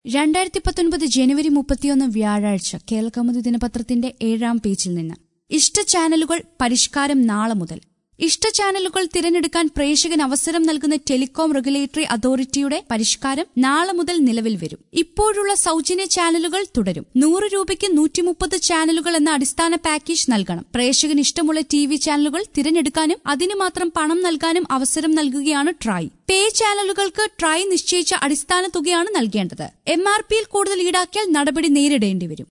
രണ്ടായിരത്തി പത്തൊൻപത് ജനുവരി മുപ്പത്തിയൊന്ന് വ്യാഴാഴ്ച കേരളകൗമുദി ദിനപത്രത്തിന്റെ ഏഴാം പേജിൽ നിന്ന് ഇഷ്ട ചാനലുകൾ പരിഷ്കാരം നാളെ മുതൽ ഇഷ്ട ചാനലുകൾ തിരഞ്ഞെടുക്കാൻ പ്രേക്ഷകൻ അവസരം നൽകുന്ന ടെലികോം റെഗുലേറ്ററി അതോറിറ്റിയുടെ പരിഷ്കാരം നാളെ മുതൽ നിലവിൽ വരും ഇപ്പോഴുള്ള സൌജന്യ ചാനലുകൾ തുടരും നൂറ് രൂപയ്ക്ക് നൂറ്റിമുപ്പത് ചാനലുകൾ എന്ന അടിസ്ഥാന പാക്കേജ് നൽകണം പ്രേക്ഷകൻ ഇഷ്ടമുള്ള ടി വി ചാനലുകൾ തിരഞ്ഞെടുക്കാനും അതിനു മാത്രം പണം നൽകാനും അവസരം നൽകുകയാണ് ട്രായ് പേ ചാനലുകൾക്ക് ട്രായ് നിശ്ചയിച്ച അടിസ്ഥാന തുകയാണ് നൽകേണ്ടത് എം ആർ പിയിൽ കൂടുതൽ ഈടാക്കിയാൽ നടപടി നേരിടേണ്ടി വരും